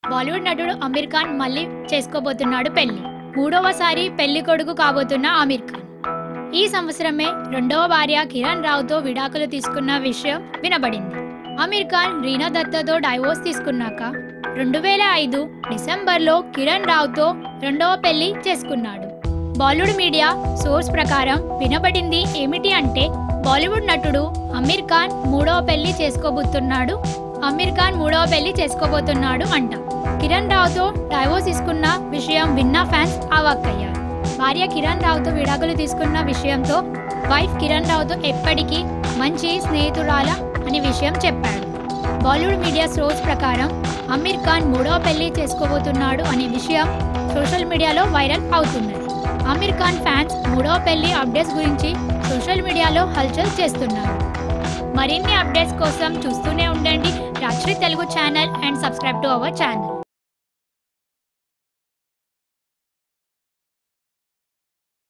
బాలీవుడ్ నటుడు అమీర్ ఖాన్ మళ్ళీ చేసుకోబోతున్నాడు పెళ్లి మూడవసారి పెళ్లి కొడుకు కాబోతున్న అమీర్ ఖాన్ ఈ సంవత్సరమే రెండవ భార్య కిరణ్ రావుతో విడాకులు తీసుకున్న విషయం వినబడింది అమీర్ ఖాన్ రీనా దత్తతో డైవోర్స్ తీసుకున్నాక రెండు వేల ఐదు డిసెంబర్లో కిరణ్ రావుతో రెండవ పెళ్లి చేసుకున్నాడు బాలీవుడ్ మీడియా సోర్స్ ప్రకారం వినబడింది ఏమిటి అంటే బాలీవుడ్ నటుడు అమీర్ ఖాన్ మూడవ పెళ్లి చేసుకోబోతున్నాడు అమీర్ ఖాన్ మూడవ పెళ్లి చేసుకోబోతున్నాడు అంట కిరణ్ రావుతో డైవోర్స్ తీసుకున్న విషయం విన్న ఫ్యాన్స్ అవాక్కయ్యారు భార్య కిరణ్ రావుతో విడాకులు తీసుకున్న విషయంతో వైఫ్ కిరణ్ రావుతో ఎప్పటికీ మంచి స్నేహితురాల అనే విషయం చెప్పాడు బాలీవుడ్ మీడియా సోర్స్ ప్రకారం అమీర్ ఖాన్ మూడవ పెళ్లి చేసుకోబోతున్నాడు అనే విషయం సోషల్ మీడియాలో వైరల్ అవుతున్నది అమీర్ ఖాన్ ఫ్యాన్స్ మూడవ పెళ్లి అప్డేట్స్ గురించి సోషల్ మీడియాలో హల్చల్ చేస్తున్నారు మరిన్ని అప్డేట్స్ కోసం చూస్తూనే ఉండండి రాత్రి Telugu channel and subscribe to our channel